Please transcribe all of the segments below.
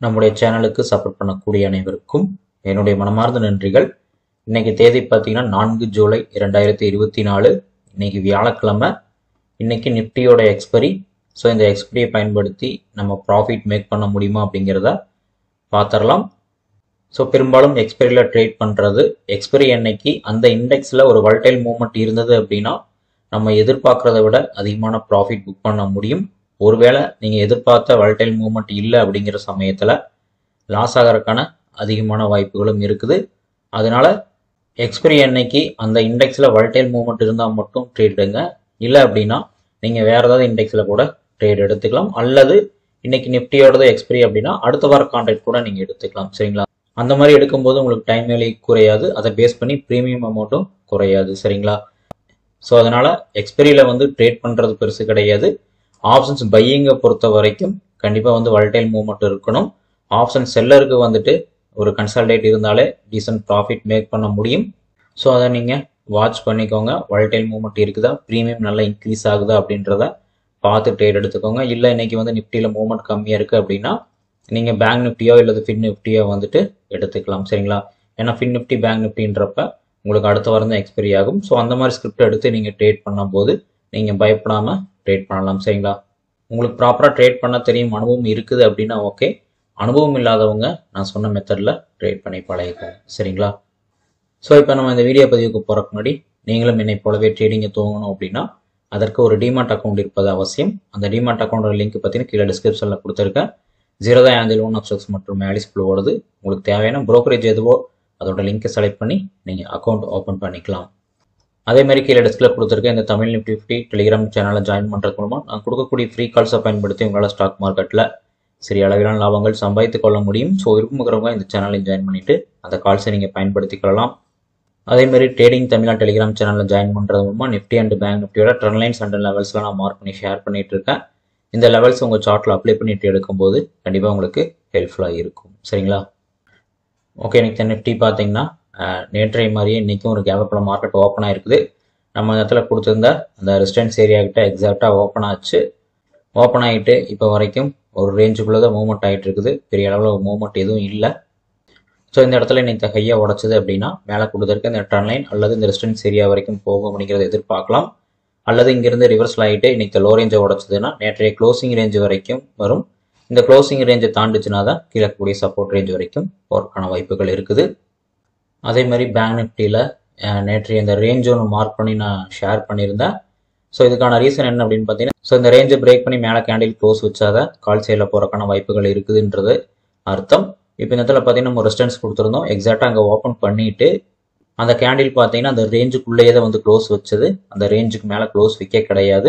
நம்முடைய சேனலுக்கு சப்போர்ட் பண்ணக்கூடிய அனைவருக்கும் என்னுடைய மனமார்ந்த நன்றிகள் இன்னைக்கு தேதி பார்த்தீங்கன்னா நான்கு ஜூலை இரண்டாயிரத்தி இருபத்தி நாலு இன்னைக்கு வியாழக்கிழமை இன்னைக்கு நிஃப்டியோட எக்ஸ்பைரி ஸோ இந்த எக்ஸ்பைரியை பயன்படுத்தி நம்ம ப்ராஃபிட் மேக் பண்ண முடியுமா அப்படிங்கிறத பார்த்துடலாம் ஸோ பெரும்பாலும் எக்ஸ்பைரியில் ட்ரேட் பண்ணுறது எக்ஸ்பைரி அன்னைக்கு அந்த இண்டெக்ஸில் ஒரு வல்டைல் மூவ்மெண்ட் இருந்தது அப்படின்னா நம்ம எதிர்பார்க்குறத விட அதிகமான ப்ராஃபிட் புக் பண்ண முடியும் ஒருவேளை நீங்கள் எதிர்பார்த்த வல்டைல் மூவ்மெண்ட் இல்லை அப்படிங்கிற சமயத்தில் லாஸ் ஆகிறதுக்கான அதிகமான வாய்ப்புகளும் இருக்குது அதனால எக்ஸ்பைரி அன்னைக்கு அந்த இண்டெக்ஸில் வல்டைல் மூவ்மெண்ட் இருந்தால் மட்டும் ட்ரேட் எடுங்க இல்லை அப்படின்னா நீங்கள் வேறு ஏதாவது இண்டெக்ஸில் கூட ட்ரேட் எடுத்துக்கலாம் அல்லது இன்னைக்கு நிஃப்டியோடது எக்ஸ்பைரி அப்படின்னா அடுத்த வார கான்ட்ராக்ட் கூட நீங்கள் எடுத்துக்கலாம் சரிங்களா அந்த மாதிரி எடுக்கும்போது உங்களுக்கு டைம் வேலை குறையாது அதை பேஸ் பண்ணி ப்ரீமியம் அமௌண்ட்டும் குறையாது சரிங்களா ஸோ அதனால் எக்ஸ்பைரியில் வந்து ட்ரேட் பண்ணுறது பெருசு கிடையாது ஆப்ஷன்ஸ் பையிங்கை பொறுத்த வரைக்கும் கண்டிப்பாக வந்து வல்டைல் மூவ்மெண்ட் இருக்கணும் ஆப்ஷன் செல்லருக்கு வந்துட்டு ஒரு கன்சல்டேட் இருந்தாலே டீசென்ட் ப்ராஃபிட் மேக் பண்ண முடியும் ஸோ அதை நீங்கள் வாட்ச் பண்ணிக்கோங்க வல்டைல் மூவ்மெண்ட் இருக்குதா ப்ரீமியம் நல்லா இன்க்ரீஸ் ஆகுதா அப்படின்றத பார்த்து ட்ரேட் எடுத்துக்கோங்க இல்லை இன்னைக்கு வந்து நிஃப்டியில் மூவ்மெண்ட் கம்மியாக இருக்குது அப்படின்னா நீங்கள் பேங்க் நிஃப்டியோ இல்லை ஃபின் நிஃப்டியோ வந்துட்டு எடுத்துக்கலாம் சரிங்களா ஏன்னா ஃபின் நிஃப்டி பேங்க் நிஃப்டின்றப்ப உங்களுக்கு அடுத்த வாரம் தான் எக்ஸ்பைரி ஆகும் ஸோ அந்த மாதிரி ஸ்கிரிப்ட் எடுத்து நீங்கள் ட்ரேட் பண்ணும்போது நீங்கள் பயப்படாமல் ட்ரேட் பண்ணலாம் சரிங்களா உங்களுக்கு ப்ராப்பராக ட்ரேட் பண்ண தெரியும் அனுபவம் இருக்குது அப்படின்னா ஓகே அனுபவம் இல்லாதவங்க நான் சொன்ன மெத்தடில் ட்ரேட் பண்ணி பழகிக்கோங்க சரிங்களா ஸோ இப்போ நம்ம இந்த வீடியோ பதிவுக்கு போகிறக்கு முன்னாடி நீங்களும் என்னை போலவே ட்ரேடிங்கை துவங்கணும் அப்படின்னா அதற்கு ஒரு டிமாட் அக்கௌண்ட் இருப்பது அவசியம் அந்த டிமாட் அக்கௌண்டோட லிங்க் பார்த்தீங்கன்னா கீழே டிஸ்கிரிப்ஷனில் கொடுத்துருக்கேன் ஜீரோதா ஆந்தில் ஒன் ஆஃப் மற்றும் ஆலிஸ் ஓடுது உங்களுக்கு தேவையான brokerage எதுவோ அதோட லிங்கை செலக்ட் பண்ணி நீங்கள் அக்கௌண்ட் ஓப்பன் பண்ணிக்கலாம் அதே மாதிரி கீழே டிஸ்கில் கொடுத்துருக்க இந்த தமிழ் நிஃப்டி ஃபிஃப்டி டெலிகிராம் சேனலில் ஜாயின் பண்ணுறது மூலமாக நான் கொடுக்கக்கூடிய ஃப்ரீ கால்ஸை பயன்படுத்தி உங்களால் ஸ்டாக் மார்க்கெட்டில் சரி அளவிலான லாபங்கள் சம்பாதித்துக் கொள்ள முடியும் ஸோ விரும்புகிறவங்க இந்த சேனலில் ஜாயின் பண்ணிவிட்டு அந்த கால்ஸை நீங்கள் பயன்படுத்திக் கொள்ளலாம் அதே மாதிரி ட்ரேடிங் தமிழா டெலிகிராம் சேனலில் ஜாயின் பண்ணுறது மூலமாக நிஃப்டி அண்ட் பேங்க் நிஃப்டியோட ட்ரெண்ட் லைன்ஸ் அண்ட் லெவல்ஸ்லாம் நான் மார்க் பண்ணி ஷேர் பண்ணிட்டு இருக்கேன் இந்த லெவல்ஸ் உங்கள் சார்ட்டில் அப்ளை பண்ணிட்டு எடுக்கும்போது கண்டிப்பாக உங்களுக்கு ஹெல்ப்ஃபுல்லாக இருக்கும் சரிங்களா ஓகே இன்னைக்கு நிஃப்டி பார்த்தீங்கன்னா அஹ், நேற்றைய மாதிரியே இன்றைக்கும் ஒரு கேவப்பில் மார்க்கெட் ஓப்பன் ஆயிருக்குது நம்ம இந்த இடத்துல கொடுத்துருந்த அந்த ரெசிடென்ஸ் ஏரியா கிட்ட எக்ஸாக்டாக ஓப்பன் ஆச்சு ஓப்பன் ஆகிட்டு இப்போ வரைக்கும் ஒரு ரேஞ்சுக்குள்ளே தான் மூவ்மெண்ட் ஆகிட்டு இருக்குது பெரிய அளவில் மூவ்மெண்ட் எதுவும் இல்லை ஸோ இந்த இடத்துல இன்னைக்கு ஹையாக உடச்சது அப்படின்னா மேலே கொடுத்துருக்க இந்த ட்ரன் லைன் அல்லது இந்த ரெசிடென்ஸ் ஏரியா வரைக்கும் போகும் அப்படிங்கிறத எதிர்பார்க்கலாம் அல்லது இங்கிருந்து ரிவர்ஸில் ஆகிட்டு இன்னைக்கு லோ ரேஞ்சை உடச்சதுன்னா நேற்றைய க்ளோசிங் ரேஞ்ச் வரைக்கும் வரும் இந்த க்ளோசிங் ரேஞ்சை தாண்டிச்சுனா தான் கீழே கூடிய சப்போர்ட் ரேஞ்ச் வரைக்கும் போகிறதுக்கான வாய்ப்புகள் இருக்குது அதே மாதிரி பேங்க் நிஃப்டியில் நேற்றைய இந்த ரேஞ்ச் ஒன்று மார்க் பண்ணி நான் ஷேர் பண்ணியிருந்தேன் ஸோ இதுக்கான ரீசன் என்ன அப்படின்னு பார்த்தீங்கன்னா ஸோ இந்த ரேஞ்சை பிரேக் பண்ணி மேலே கேண்டில் க்ளோஸ் வச்சாதான் கால் சைடில் போகிறக்கான வாய்ப்புகள் இருக்குதுன்றது அர்த்தம் இப்போ இந்த இடத்துல பார்த்தீங்கன்னா நம்ம ரெஸ்டன்ஸ் கொடுத்துருந்தோம் எக்ஸாக்டாக அங்கே ஓப்பன் பண்ணிட்டு அந்த கேண்டில் பார்த்தீங்கன்னா அந்த ரேஞ்சுக்குள்ளேயே தான் வந்து க்ளோஸ் வச்சது அந்த ரேஞ்சுக்கு மேலே க்ளோஸ் வைக்க கிடையாது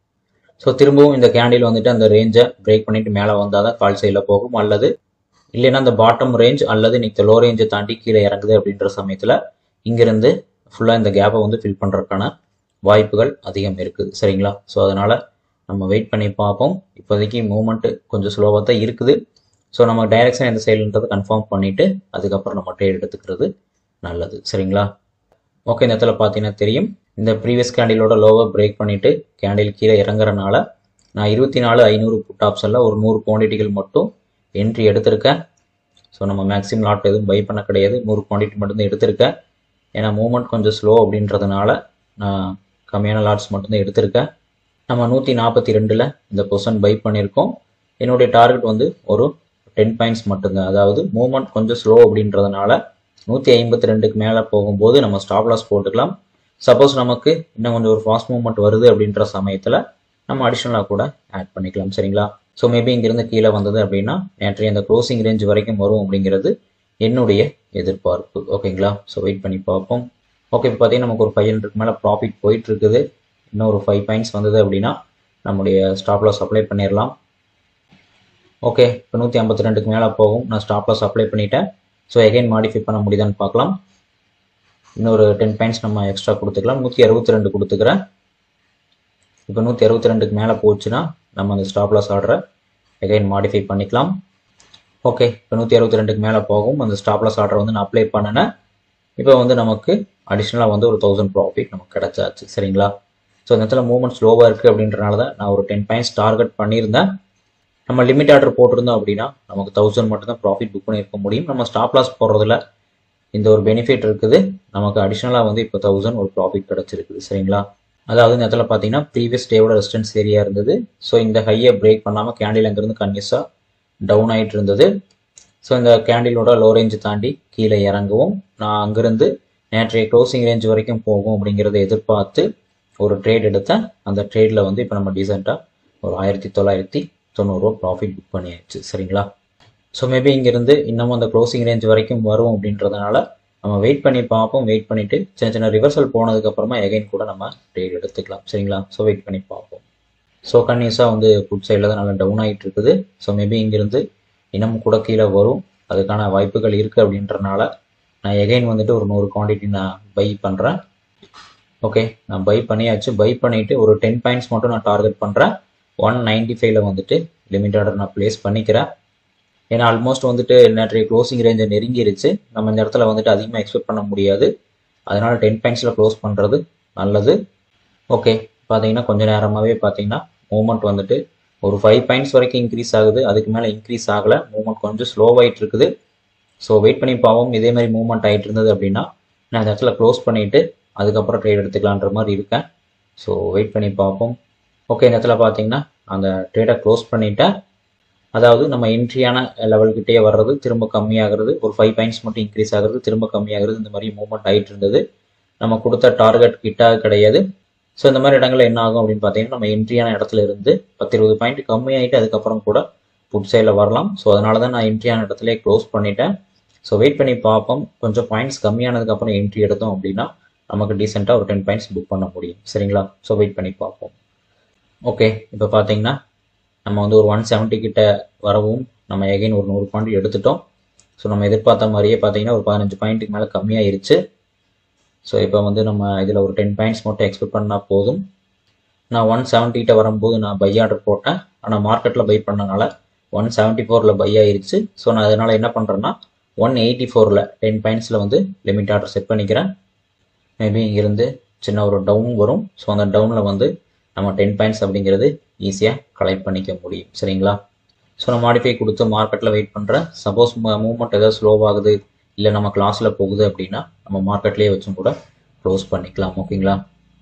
ஸோ திரும்பவும் இந்த கேண்டில் வந்துட்டு அந்த ரேஞ்சை பிரேக் பண்ணிட்டு மேலே வந்தால் தான் கால் சைடில் போகும் அல்லது இல்லைன்னா அந்த பாட்டம் ரேஞ்ச் அல்லது இன்னைக்கு லோ ரேஞ்சை தாண்டி கீழே இறங்குது அப்படின்ற சமயத்தில் இங்கிருந்து ஃபுல்லாக இந்த கேப்பை வந்து ஃபில் பண்ணுறதுக்கான வாய்ப்புகள் அதிகம் இருக்குது சரிங்களா ஸோ அதனால் நம்ம வெயிட் பண்ணி பார்ப்போம் இப்போதைக்கு மூமெண்ட்டு கொஞ்சம் ஸ்லோவாக தான் இருக்குது ஸோ நம்ம டைரக்ஷன் எந்த சைடுன்றதை கன்ஃபார்ம் பண்ணிவிட்டு அதுக்கப்புறம் நம்ம ட்ரேட் எடுத்துக்கிறது நல்லது சரிங்களா ஓகே இந்த இடத்துல பார்த்தீங்கன்னா தெரியும் இந்த ப்ரீவியஸ் கேண்டிலோட லோவை பிரேக் பண்ணிவிட்டு கேண்டில் கீழே இறங்குறனால நான் இருபத்தி நாலு ஐநூறு புட் ஆப்ஷனில் ஒரு நூறு குவான்டிட்டிகள் மட்டும் என்ட்ரி எடுத்திருக்கேன் ஸோ நம்ம மேக்ஸிமம் லாட் எதுவும் பை பண்ண கிடையாது நூறு குவான்டிட்டி மட்டும்தான் எடுத்திருக்கேன் ஏன்னா மூவ்மெண்ட் கொஞ்சம் ஸ்லோ அப்படின்றதுனால நான் கம்மியான லாட்ஸ் மட்டும்தான் எடுத்திருக்கேன் நம்ம நூற்றி நாற்பத்தி ரெண்டில் இந்த பொசிஷன் பை பண்ணியிருக்கோம் என்னுடைய டார்கெட் வந்து ஒரு டென் பாயிண்ட்ஸ் மட்டும்தான் அதாவது மூவ்மெண்ட் கொஞ்சம் ஸ்லோ அப்படின்றதுனால நூற்றி ஐம்பத்தி ரெண்டுக்கு மேலே போகும்போது நம்ம ஸ்டாப் லாஸ் போட்டுக்கலாம் சப்போஸ் நமக்கு இன்னும் கொஞ்சம் ஒரு ஃபாஸ்ட் மூவ்மெண்ட் வருது அப்படின்ற சமயத்தில் நம்ம அடிஷ்னலாக கூட ஆட் பண்ணிக்கலாம் சரிங்களா ஸோ மேபி இங்கிருந்து கீழே வந்தது அப்படின்னா நேற்றைய அந்த க்ளோசிங் ரேஞ்ச் வரைக்கும் வரும் அப்படிங்கிறது என்னுடைய எதிர்பார்ப்பு ஓகேங்களா ஸோ வெயிட் பண்ணி பார்ப்போம் ஓகே இப்போ பார்த்தீங்கன்னா நமக்கு ஒரு ஃபைவ் ஹண்ட்ரட் மேலே ப்ராஃபிட் போயிட்டு இருக்குது இன்னும் ஒரு ஃபைவ் பாயிண்ட்ஸ் வந்தது அப்படின்னா நம்முடைய ஸ்டாப் லாஸ் அப்ளை பண்ணிடலாம் ஓகே இப்போ நூற்றி ஐம்பத்தி ரெண்டுக்கு மேலே போகும் நான் ஸ்டாப் லாஸ் அப்ளை பண்ணிட்டேன் ஸோ எகைன் மாடிஃபை பண்ண முடியுதான்னு பார்க்கலாம் இன்னொரு டென் பாயிண்ட்ஸ் நம்ம எக்ஸ்ட்ரா கொடுத்துக்கலாம் நூற்றி அறுபத்தி ரெண்டு கொடுத்துக்கிறேன் இப்போ நூற்றி அறுபத்தி ரெண்டுக்கு மேலே போச்சுன்னா நம்ம அந்த ஸ்டாப் லாஸ் ஆர்டரை எகைன் மாடிஃபை பண்ணிக்கலாம் ஓகே இப்போ நூற்றி அறுபத்தி ரெண்டுக்கு மேலே போகும் அந்த ஸ்டாப் லாஸ் ஆர்டரை வந்து நான் அப்ளை பண்ணினேன் இப்போ வந்து நமக்கு அடிஷ்னலாக வந்து ஒரு தௌசண்ட் ப்ராஃபிட் நமக்கு கிடச்சாச்சு சரிங்களா ஸோ இந்த இடத்துல மூவ்மெண்ட் ஸ்லோவாக இருக்குது அப்படின்றனால தான் நான் ஒரு டென் பாயிண்ட்ஸ் டார்கெட் பண்ணியிருந்தேன் நம்ம லிமிட் ஆர்டர் போட்டிருந்தோம் அப்படின்னா நமக்கு தௌசண்ட் மட்டும் தான் ப்ராஃபிட் புக் பண்ணியிருக்க முடியும் நம்ம ஸ்டாப் லாஸ் போடுறதுல இந்த ஒரு பெனிஃபிட் இருக்குது நமக்கு அடிஷ்னலாக வந்து இப்போ தௌசண்ட் ஒரு ப்ராஃபிட் கிடச்சிருக்குது சரிங்களா அதாவது இந்த இடத்துல பார்த்தீங்கன்னா ப்ரீவியஸ் டேவோட ரெசிஸ்டன்ஸ் ஏரியா இருந்தது ஸோ இந்த ஹையை பிரேக் பண்ணாமல் கேண்டில் அங்கேருந்து கன்யூஸாக டவுன் ஆகிட்டு இருந்தது ஸோ இந்த கேண்டிலோட லோ ரேஞ்ச் தாண்டி கீழே இறங்கவும் நான் அங்கேருந்து நேற்றைய க்ளோசிங் ரேஞ்ச் வரைக்கும் போகும் அப்படிங்கிறத எதிர்பார்த்து ஒரு ட்ரேட் எடுத்தேன் அந்த ட்ரேடில் வந்து இப்போ நம்ம டீசெண்டாக ஒரு ஆயிரத்தி தொள்ளாயிரத்தி தொண்ணூறுரூவா ப்ராஃபிட் புக் பண்ணியாச்சு சரிங்களா ஸோ மேபி இங்கேருந்து இன்னமும் அந்த க்ளோசிங் ரேஞ்ச் வரைக்கும் வரும் அப்படின்றதுனால நம்ம வெயிட் பண்ணி பார்ப்போம் வெயிட் பண்ணிவிட்டு சின்ன சின்ன ரிவர்சல் போனதுக்கப்புறமா எகைன் கூட நம்ம ட்ரேட் எடுத்துக்கலாம் சரிங்களா ஸோ வெயிட் பண்ணி பார்ப்போம் ஸோ கன்னியூஸாக வந்து புட் சைடில் தான் நல்லா டவுன் ஆகிட்டு இருக்குது ஸோ மேபி இங்கேருந்து இன்னமும் கூட கீழே வரும் அதுக்கான வாய்ப்புகள் இருக்குது அப்படின்றனால நான் எகைன் வந்துட்டு ஒரு நூறு குவான்டிட்டி நான் பை பண்ணுறேன் ஓகே நான் பை பண்ணியாச்சு பை பண்ணிவிட்டு ஒரு டென் பாயிண்ட்ஸ் மட்டும் நான் டார்கெட் பண்ணுறேன் ஒன் நைன்டி ஃபைவ்ல வந்துட்டு லிமிட் ஆர்டர் நான் ப்ளேஸ் பண்ணிக்கிறேன் ஏன்னா ஆல்மோஸ்ட் வந்துட்டு நேற்றைய க்ளோசிங் ரேஞ்சை நெருங்கிருச்சு நம்ம இந்த இடத்துல வந்துட்டு அதிகமாக எக்ஸ்பெக்ட் பண்ண முடியாது அதனால டென் பாயிண்ட்ஸில் க்ளோஸ் பண்ணுறது நல்லது ஓகே பார்த்தீங்கன்னா கொஞ்ச நேரமாகவே பார்த்தீங்கன்னா மூமெண்ட் வந்துட்டு ஒரு ஃபைவ் பாயிண்ட்ஸ் வரைக்கும் இன்க்ரீஸ் ஆகுது அதுக்கு மேலே இன்க்ரீஸ் ஆகலை மூமெண்ட் கொஞ்சம் ஸ்லோவாயிட்டு இருக்குது ஸோ வெயிட் பண்ணி பார்ப்போம் இதே மாதிரி மூவ்மெண்ட் ஆகிட்டு இருந்தது அப்படின்னா நான் இந்த இடத்துல க்ளோஸ் பண்ணிவிட்டு அதுக்கப்புறம் ட்ரேட் எடுத்துக்கலான்ற மாதிரி இருக்கேன் ஸோ வெயிட் பண்ணி பார்ப்போம் ஓகே இந்த இடத்துல பார்த்தீங்கன்னா அந்த ட்ரேடை க்ளோஸ் பண்ணிட்டேன் அதாவது நம்ம என்ட்ரியான லெவல்கிட்டே வர்றது திரும்ப கம்மியாகிறது ஒரு ஃபைவ் பாயிண்ட்ஸ் மட்டும் இன்க்ரீஸ் ஆகுறது திரும்ப கம்மியாகிறது இந்த மாதிரி மூவ்மெண்ட் ஆகிட்டு இருந்தது நம்ம கொடுத்த டார்கெட் கிட்டாக கிடையாது ஸோ இந்த மாதிரி இடங்கள்ல என்ன ஆகும் அப்படின்னு பார்த்தீங்கன்னா நம்ம என்ட்ரியான இடத்துல இருந்து பத்து இருபது பாயிண்ட் கம்மியாயிட்டு அதுக்கப்புறம் கூட புட் சைடில் வரலாம் ஸோ அதனால தான் நான் என்ட்ரியான இடத்துல க்ளோஸ் பண்ணிட்டேன் ஸோ வெயிட் பண்ணி பார்ப்போம் கொஞ்சம் பாயிண்ட்ஸ் கம்மியானதுக்கப்புறம் என்ட்ரி எடுத்தோம் அப்படின்னா நமக்கு டீசெண்டாக ஒரு டென் பாயிண்ட்ஸ் புக் பண்ண முடியும் சரிங்களா ஸோ வெயிட் பண்ணி பார்ப்போம் ஓகே இப்போ பார்த்தீங்கன்னா நம்ம வந்து ஒரு ஒன் செவன்ட்டி கிட்ட வரவும் நம்ம எகைன் ஒரு நூறு பாயிண்ட் எடுத்துட்டோம் ஸோ நம்ம எதிர்பார்த்த மாதிரியே பார்த்தீங்கன்னா ஒரு பதினஞ்சு பாயிண்ட்டுக்கு மேலே கம்மியாயிருச்சு ஸோ இப்போ வந்து நம்ம இதில் ஒரு டென் பாயிண்ட்ஸ் மட்டும் எக்ஸ்பெக்ட் பண்ணால் போதும் நான் ஒன் செவன்ட்டிகிட்ட வரும்போது நான் பை ஆர்டர் போட்டேன் ஆனால் மார்க்கெட்டில் பை பண்ணனால ஒன் செவன்ட்டி ஃபோரில் பை ஆயிருச்சு ஸோ நான் அதனால் என்ன பண்ணுறேன்னா ஒன் எயிட்டி ஃபோரில் டென் பாயிண்ட்ஸில் வந்து லிமிட் ஆர்டர் செட் பண்ணிக்கிறேன் மேபி இங்கேருந்து சின்ன ஒரு டவுன் வரும் ஸோ அந்த டவுனில் வந்து நம்ம டென் பாயிண்ட்ஸ் அப்படிங்கிறது ஈஸியாக கலெக்ட் பண்ணிக்க முடியும் சரிங்களா ஸோ நான் மாடிஃபை கொடுத்து மார்க்கெட்டில் வெயிட் பண்ணுறேன் சப்போஸ் மூவ்மெண்ட் ஏதாவது ஸ்லோவாகுது இல்லை நம்ம கிளாஸில் போகுது அப்படின்னா நம்ம மார்க்கெட்லேயே வச்சும் கூட க்ளோஸ் பண்ணிக்கலாம் ஓகேங்களா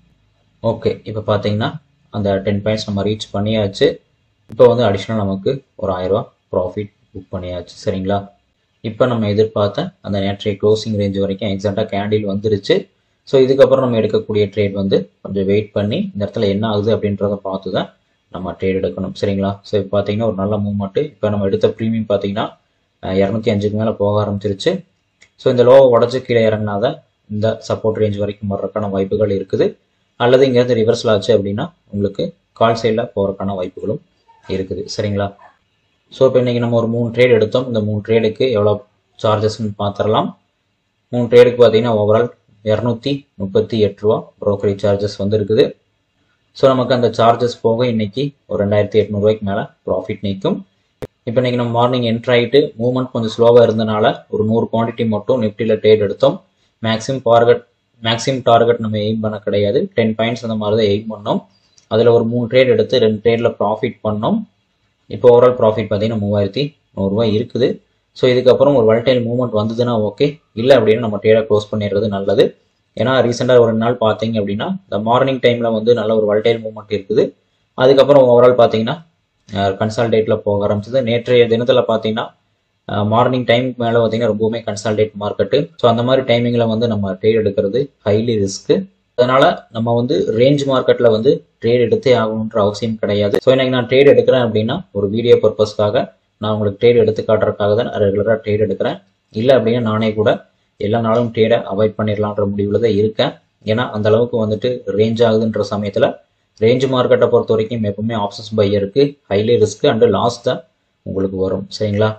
ஓகே இப்போ பார்த்தீங்கன்னா அந்த டென் பாயிண்ட்ஸ் நம்ம ரீச் பண்ணியாச்சு இப்போ வந்து அடிஷ்னல் நமக்கு ஒரு ஆயிரரூவா ப்ராஃபிட் புக் பண்ணியாச்சு சரிங்களா இப்போ நம்ம எதிர்பார்த்த அந்த நேற்றைய க்ளோசிங் ரேஞ்ச் வரைக்கும் எக்ஸாக்டாக கேண்டில் வந்துருச்சு ஸோ இதுக்கப்புறம் நம்ம எடுக்கக்கூடிய ட்ரேட் வந்து கொஞ்சம் வெயிட் பண்ணி இந்த இடத்துல என்ன ஆகுது அப்படின்றத பார்த்து தான் நம்ம ட்ரேட் எடுக்கணும் சரிங்களா ஸோ இப்போ பார்த்தீங்கன்னா ஒரு நல்ல மூவ்மெண்ட்டு இப்போ நம்ம எடுத்த ப்ரீமியம் பார்த்தீங்கன்னா இரநூத்தி அஞ்சுக்கு மேலே போக ஆரம்பிச்சிருச்சு ஸோ இந்த லோவை உடச்சி கீழே இறங்கினாத இந்த சப்போர்ட் ரேஞ்ச் வரைக்கும் வர்றதுக்கான வாய்ப்புகள் இருக்குது அல்லது இங்கேருந்து ரிவர்ஸில் ஆச்சு அப்படின்னா உங்களுக்கு கால் சைடில் போகிறதுக்கான வாய்ப்புகளும் இருக்குது சரிங்களா ஸோ இப்போ இன்றைக்கி நம்ம ஒரு மூணு ட்ரேட் எடுத்தோம் இந்த மூணு ட்ரேடுக்கு எவ்வளோ சார்ஜஸ்ன்னு பார்த்துடலாம் மூணு ட்ரேடுக்கு பார்த்தீங்கன்னா ஓவரால் இரநூத்தி முப்பத்தி எட்டு ரூபா ப்ரோக்கரேஜ் சார்ஜஸ் வந்து இருக்குது ஸோ நமக்கு அந்த சார்ஜஸ் போக இன்னைக்கு ஒரு ரெண்டாயிரத்தி எட்நூறுவாய்க்கு மேலே ப்ராஃபிட் நிற்கும் இப்போ இன்னைக்கு நம்ம மார்னிங் என்ட்ரு ஆகிட்டு மூவ்மெண்ட் கொஞ்சம் ஸ்லோவாக இருந்தனால ஒரு நூறு குவான்டிட்டி மட்டும் நிஃப்டியில் ட்ரேட் எடுத்தோம் மேக்ஸிமம் டார்கெட் மேக்ஸிமம் டார்கெட் நம்ம எய்ம் பண்ண கிடையாது டென் பாயிண்ட்ஸ் அந்த மாதிரி தான் எய்ம் பண்ணோம் அதில் ஒரு மூணு ட்ரேட் எடுத்து ரெண்டு ட்ரேடில் ப்ராஃபிட் பண்ணோம் இப்போ ஓவரால் ப்ராஃபிட் பார்த்தீங்கன்னா மூவாயிரத்தி நூறுரூவா இருக்குது ஸோ இதுக்கப்புறம் ஒரு வல்டைல் மூவ்மெண்ட் வந்ததுன்னா ஓகே இல்லை அப்படின்னு நம்ம ட்ரேடை க்ளோஸ் பண்ணிடுறது நல்லது ஏன்னா ரீசெண்டாக ஒரு ரெண்டு நாள் பார்த்தீங்க அப்படின்னா இந்த மார்னிங் டைமில் வந்து நல்ல ஒரு வல்டைல் மூவ்மெண்ட் இருக்குது அதுக்கப்புறம் ஓவரால் பார்த்தீங்கன்னா கன்சால்டேட்டில் போக ஆரம்பிச்சது நேற்றைய தினத்தில் பார்த்தீங்கன்னா மார்னிங் டைம் மேலே பார்த்தீங்கன்னா ரொம்பவுமே கன்சால்டேட் மார்க்கெட்டு ஸோ அந்த மாதிரி டைமிங்கில் வந்து நம்ம ட்ரேட் எடுக்கிறது ஹைலி ரிஸ்க்கு அதனால நம்ம வந்து ரேஞ்ச் மார்க்கெட்டில் வந்து ட்ரேட் எடுத்தே ஆகணுன்ற அவசியம் கிடையாது ஸோ எனக்கு நான் ட்ரேட் எடுக்கிறேன் அப்படின்னா ஒரு வீடியோ பர்பஸ்க்காக நான் உங்களுக்கு ட்ரேட் எடுத்து காட்டுறதுக்காக தான் ரெகுலராக ட்ரேட் எடுக்கிறேன் இல்லை அப்படின்னா நானே கூட எல்லா நாளும் ட்ரேடை அவாய்ட் பண்ணிடலான்ற முடிவில் தான் இருக்கேன் ஏன்னா அந்த அளவுக்கு வந்துட்டு ரேஞ்ச் ஆகுதுன்ற சமயத்தில் ரேஞ்ச் மார்க்கெட்டை பொறுத்த வரைக்கும் எப்பவுமே ஆப்ஷன்ஸ் பையருக்கு ஹைலி ரிஸ்க் அண்டு லாஸ் தான் உங்களுக்கு வரும் சரிங்களா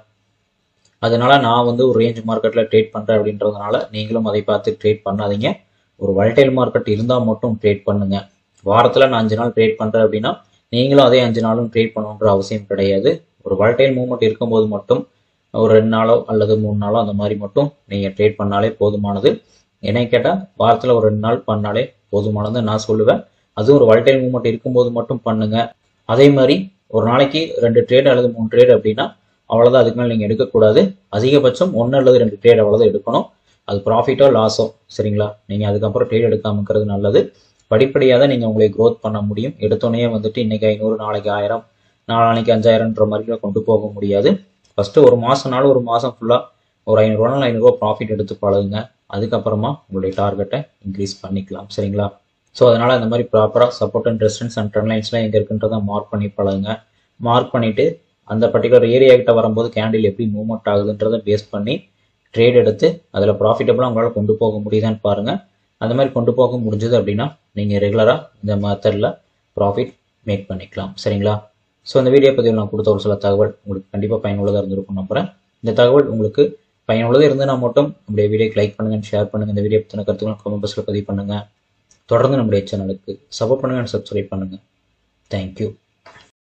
அதனால நான் வந்து ஒரு ரேஞ்ச் மார்க்கெட்டில் ட்ரேட் பண்ணுறேன் அப்படின்றதுனால நீங்களும் அதை பார்த்து ட்ரேட் பண்ணாதீங்க ஒரு வல்டைல் மார்க்கெட் இருந்தால் மட்டும் ட்ரேட் பண்ணுங்க வாரத்தில் நான் அஞ்சு நாள் ட்ரேட் பண்ணுறேன் அப்படின்னா நீங்களும் அதே அஞ்சு நாளும் ட்ரேட் பண்ணணுன்ற அவசியம் கிடையாது ஒரு வல்டைல் மூவ்மெண்ட் இருக்கும்போது மட்டும் ஒரு ரெண்டு நாளோ அல்லது மூணு நாளோ அந்த மாதிரி மட்டும் நீங்கள் ட்ரேட் பண்ணாலே போதுமானது என்னை கேட்டால் வாரத்தில் ஒரு ரெண்டு நாள் பண்ணாலே போதுமானது நான் சொல்லுவேன் அதுவும் ஒரு வல்டைல் மூவ்மெண்ட் இருக்கும்போது மட்டும் பண்ணுங்க அதே மாதிரி ஒரு நாளைக்கு ரெண்டு ட்ரேட் அல்லது மூணு ட்ரேட் அப்படின்னா அவ்வளோதான் அதுக்கு மேலே நீங்கள் எடுக்கக்கூடாது அதிகபட்சம் ஒன்று அல்லது ரெண்டு ட்ரேட் அவ்வளோதான் எடுக்கணும் அது ப்ராஃபிட்டோ லாஸோ சரிங்களா நீங்கள் அதுக்கப்புறம் ட்ரேட் எடுக்காம இருக்கிறது நல்லது படிப்படியாக தான் நீங்கள் உங்களை க்ரோத் பண்ண முடியும் எடுத்தோடனே வந்துட்டு இன்னைக்கு ஐநூறு நாளைக்கு ஆயிரம் நாளானைக்கு அஞ்சாயிரம்ன்ற மாதிரி கொண்டு போக முடியாது ஃபஸ்ட்டு ஒரு மாதம்னாலும் ஒரு மாதம் ஃபுல்லாக ஒரு ஐநூறுரூவா ஐநூறுரூவா ப்ராஃபிட் எடுத்து பழகுங்க அதுக்கப்புறமா உங்களுடைய டார்கெட்டை இன்க்ரீஸ் பண்ணிக்கலாம் சரிங்களா ஸோ அதனால் இந்த மாதிரி ப்ராப்பராக support and resistance and trend லைன்ஸ்லாம் எங்கே இருக்குன்றதை மார்க் பண்ணி பழகுங்க மார்க் பண்ணிவிட்டு அந்த பர்டிகுலர் ஏரியா கிட்ட வரும்போது கேண்டில் எப்படி மூவ்மெண்ட் ஆகுதுன்றதை பேஸ் பண்ணி ட்ரேட் எடுத்து அதில் ப்ராஃபிட்டபுளாக உங்களால் கொண்டு போக முடியுதான்னு பாருங்கள் அந்த மாதிரி கொண்டு போக முடிஞ்சது அப்படின்னா நீங்கள் ரெகுலராக இந்த மெத்தடில் ப்ராஃபிட் மேக் பண்ணிக்கலாம் சரிங்களா ஸோ இந்த வீடியோ பதிவில் நான் கொடுத்த ஒரு சில தகவல் உங்களுக்கு கண்டிப்பாக பயனுள்ளதாக இருந்திருக்கும் நம்புறேன் இந்த தகவல் உங்களுக்கு பயனுள்ளதாக இருந்ததுனா மட்டும் நம்முடைய வீடியோக்கு லைக் பண்ணுங்கள் ஷேர் பண்ணுங்கள் இந்த வீடியோ பற்றின கருத்துக்கள் கமெண்ட் பாக்ஸில் பதிவு பண்ணுங்கள் தொடர்ந்து நம்முடைய சேனலுக்கு சப்போர்ட் பண்ணுங்கள் சப்ஸ்கிரைப் பண்ணுங்கள் தேங்க்யூ